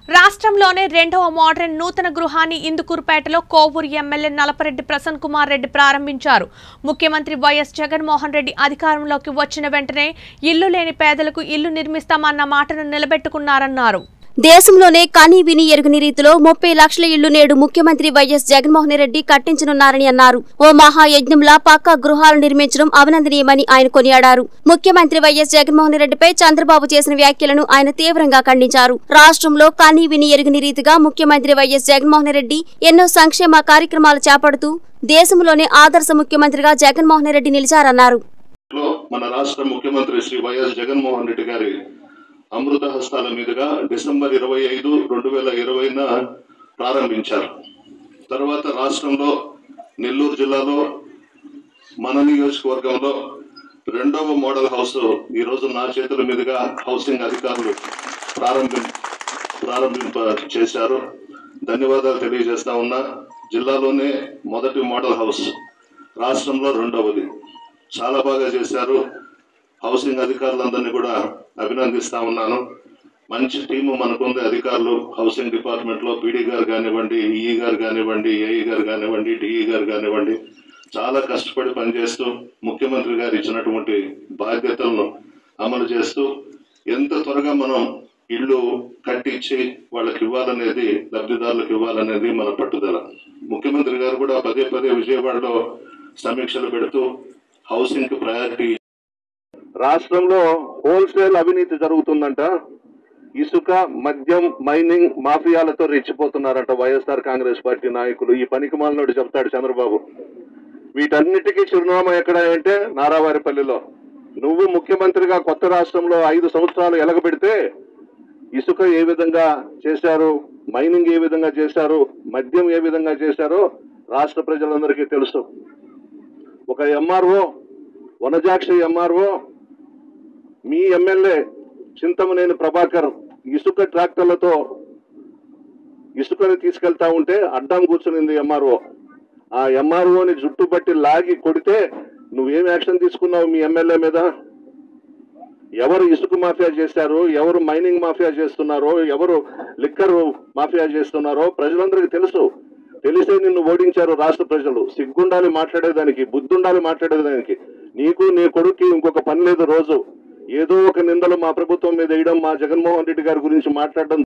రాష్ట్రంలోనే రెండవ మోడర్న్ నూతన గృహాన్ని ఇందుకూరుపేటలో కోవూరు ఎమ్మెల్యే నలపరెడ్డి ప్రసన్న కుమార్ రెడ్డి ప్రారంభించారు ముఖ్యమంత్రి వైఎస్ జగన్మోహన్ రెడ్డి అధికారంలోకి వచ్చిన వెంటనే ఇల్లు లేని పేదలకు ఇల్లు నిర్మిస్తామన్న మాటను నిలబెట్టుకున్నారన్నారు దేశంలోనే కని విని ఎరుగని రీతిలో ముప్పై లక్షల ఇళ్లు నేడు ముఖ్యమంత్రి వైఎస్ జగన్మోహన్ రెడ్డి కట్టించనున్నారని అన్నారు ఓ మహాయజ్ఞంలా పక్కా గృహాలు నిర్మించడం అభినందనీయమని ఆయన కొనియాడారు ముఖ్యమంత్రి వైఎస్ జగన్మోహన్ రెడ్డిపై చంద్రబాబు చేసిన వ్యాఖ్యలను ఆయన తీవ్రంగా ఖండించారు రాష్ట్రంలో కని విని ఎరుగని రీతిగా ముఖ్యమంత్రి వైఎస్ జగన్మోహన్ రెడ్డి ఎన్నో సంక్షేమ కార్యక్రమాలు చేపడుతూ దేశంలోనే ఆదర్శ ముఖ్యమంత్రిగా జగన్మోహన్ రెడ్డి నిలిచారన్నారు లో మన రాష్ట్ర ముఖ్యమంత్రి శ్రీ వైఎస్ జగన్మోహన్ రెడ్డి గారి అమృత హస్తాల మీదుగా డిసెంబర్ ఇరవై ఐదు రెండు వేల ఇరవైన ప్రారంభించారు తర్వాత రాష్ట్రంలో నెల్లూరు జిల్లాలో మన నియోజకవర్గంలో రెండవ మోడల్ హౌస్ ఈ రోజు నా చేతుల మీదుగా హౌసింగ్ అధికారులు ప్రారంభి ప్రారంభింప చేశారు ధన్యవాదాలు తెలియజేస్తా ఉన్నా జిల్లాలోనే మొదటి మోడల్ హౌస్ రాష్ట్రంలో రెండవది చాలా బాగా చేశారు హౌసింగ్ అధికారులందరినీ కూడా అభినందిస్తా ఉన్నాను మంచి టీము మనకుంది అధికారులు హౌసింగ్ డిపార్ట్మెంట్ లో పీడీ గారు కానివ్వండి ఈఈ గారు కానివ్వండి ఏఈ గారు కానివ్వండి డిఈ గారు కానివ్వండి చాలా కష్టపడి పనిచేస్తూ ముఖ్యమంత్రి గారు ఇచ్చినటువంటి బాధ్యతలను అమలు చేస్తూ ఎంత త్వరగా మనం ఇల్లు కట్టించి వాళ్ళకి ఇవ్వాలనేది లబ్ధిదారులకు ఇవ్వాలనేది మన పట్టుదల ముఖ్యమంత్రి గారు కూడా పదే పదే విజయవాడలో సమీక్షలు పెడుతూ హౌసింగ్ కి ప్రయారిటీ రాష్ట్రంలో హోల్సేల్ అవినీతి జరుగుతుందంట ఇసుక మద్యం మైనింగ్ మాఫియాలతో రెచ్చిపోతున్నారంట వైఎస్ఆర్ కాంగ్రెస్ పార్టీ నాయకులు ఈ పనికి మాలినోడు చెప్తాడు చంద్రబాబు వీటన్నిటికీ చిరునామా ఎక్కడ అంటే నారావారిపల్లిలో నువ్వు ముఖ్యమంత్రిగా కొత్త రాష్ట్రంలో ఐదు సంవత్సరాలు ఎలగబెడితే ఇసుక ఏ విధంగా చేశారు మైనింగ్ ఏ విధంగా చేశారు మద్యం ఏ విధంగా చేశారో రాష్ట్ర ప్రజలందరికీ తెలుసు ఒక ఎంఆర్ఓ వనజాక్షి ఎంఆర్ఓ మీ ఎమ్మెల్యే చింతమనేని ప్రభాకర్ ఇసుక ట్రాక్టర్లతో ఇసుకని తీసుకెళ్తా ఉంటే అడ్డం కూర్చునింది ఎంఆర్ఓ ఆ ఎంఆర్ఓని జుట్టు పట్టి లాగి కొడితే నువ్వేం యాక్షన్ తీసుకున్నావు మీ ఎమ్మెల్యే మీద ఎవరు ఇసుక మాఫియా చేశారు ఎవరు మైనింగ్ మాఫియా చేస్తున్నారో ఎవరు లిక్కర్ మాఫియా చేస్తున్నారో ప్రజలందరికీ తెలుసు తెలిసే నిన్ను ఓడించారు రాష్ట్ర ప్రజలు సిగ్గుండాలి మాట్లాడేదానికి బుద్ధుండాలి మాట్లాడేదానికి నీకు నీ కొడుక్కి ఇంకొక పని లేదు రోజు ఏదో ఒక నిందలు మా ప్రభుత్వం మీద వేయడం మా జగన్మోహన్ రెడ్డి గారి గురించి మాట్లాడడం